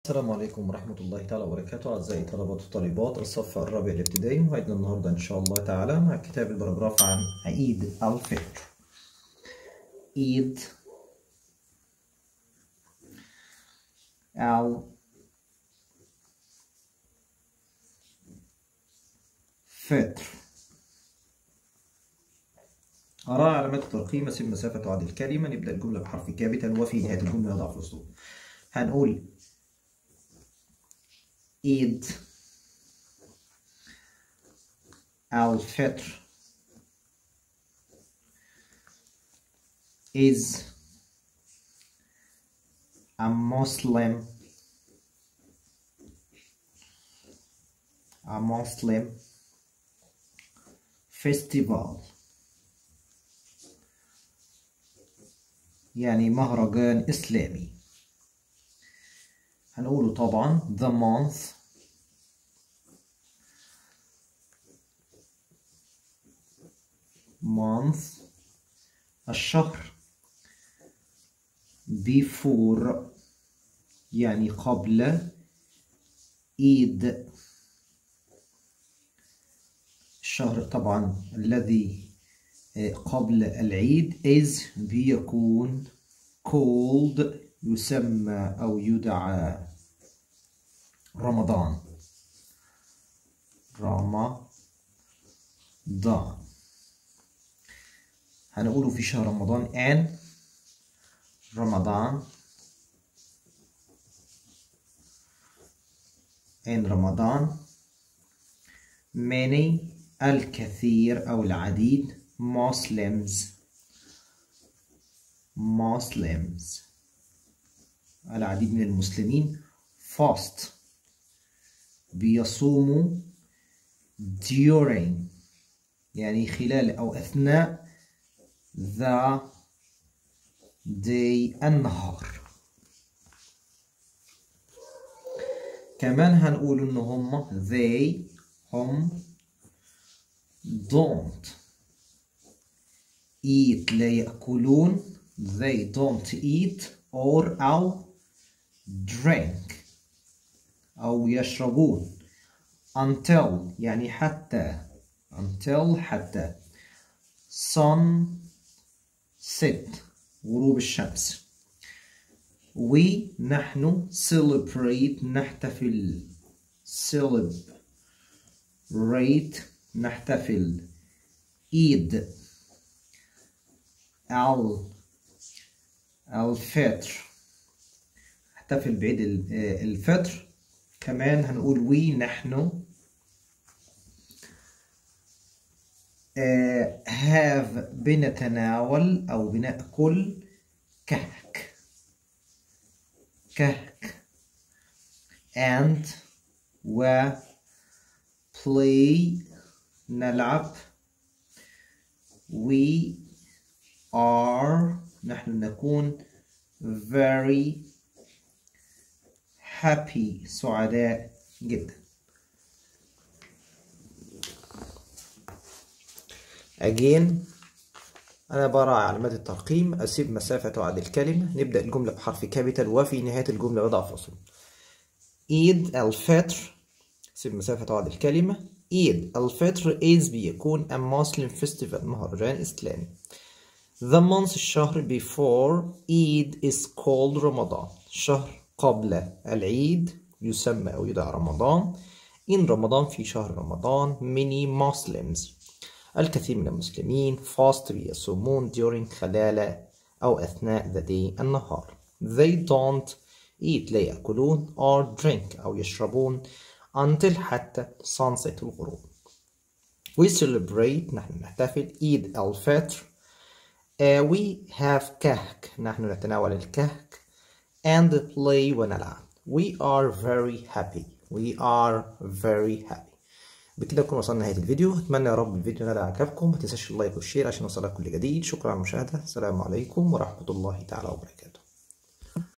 السلام عليكم ورحمة الله تعالى وبركاته أعزائي طلبة وطالبات الصف الرابع الابتدائي موعدنا النهاردة إن شاء الله تعالى مع كتاب البراجراف عن عيد الفطر عيد الفطر أرى علامات الترقيم أسيب مسافة تعادل الكلمة نبدأ الجملة بحرف كابيتال وفي نهاية الجملة نضع فلوس هنقول عيد الفطر is a Muslim a Muslim festival يعني مهرجان إسلامي هنقوله طبعا the month month الشهر before يعني قبل عيد الشهر طبعا الذي قبل العيد is بيكون called يسمى أو يدعى رمضان رمضان هنقوله في شهر رمضان and رمضان in رمضان many الكثير أو العديد Muslims Muslims العديد من المسلمين fast بيصوموا during يعني خلال أو أثناء the day النهار كمان هنقول إن هم they هم don't eat لا يأكلون they don't eat or أو drink أو يشربون until يعني حتى until حتى sun set غروب الشمس we نحن celebrate نحتفل celebrate نحتفل عيد ال الفطر نحتفل بعيد الفطر كمان هنقول we نحن have بنتناول أو بنأكل كهك كهك and و play نلعب we are نحن نكون very happy سعداء جدا again أنا برى علامات الترقيم أسيب مسافة تعادل الكلمة نبدأ الجملة بحرف كابيتال وفي نهاية الجملة وضع فاصل عيد الفطر أسيب مسافة تعادل الكلمة عيد الفطر is بيكون a Muslim festival مهرجان إسلامي The month الشهر before Eid is called رمضان شهر قبل العيد يسمى أو يدعى رمضان in رمضان في شهر رمضان many Muslims الكثير من المسلمين fast بيصومون during خلال أو أثناء the day النهار they don't eat لا يأكلون or drink أو يشربون until حتى sunset الغروب we celebrate نحن نحتفل عيد الفطر uh, we have كهك نحن نتناول الكهك and play ونلعب we are very happy we are very happy بكده نكون وصلنا لنهايه الفيديو اتمنى يا رب الفيديو نال اعجابكم ما تنساش اللايك والشير عشان يوصلك كل جديد شكرا على المشاهده السلام عليكم ورحمه الله تعالى وبركاته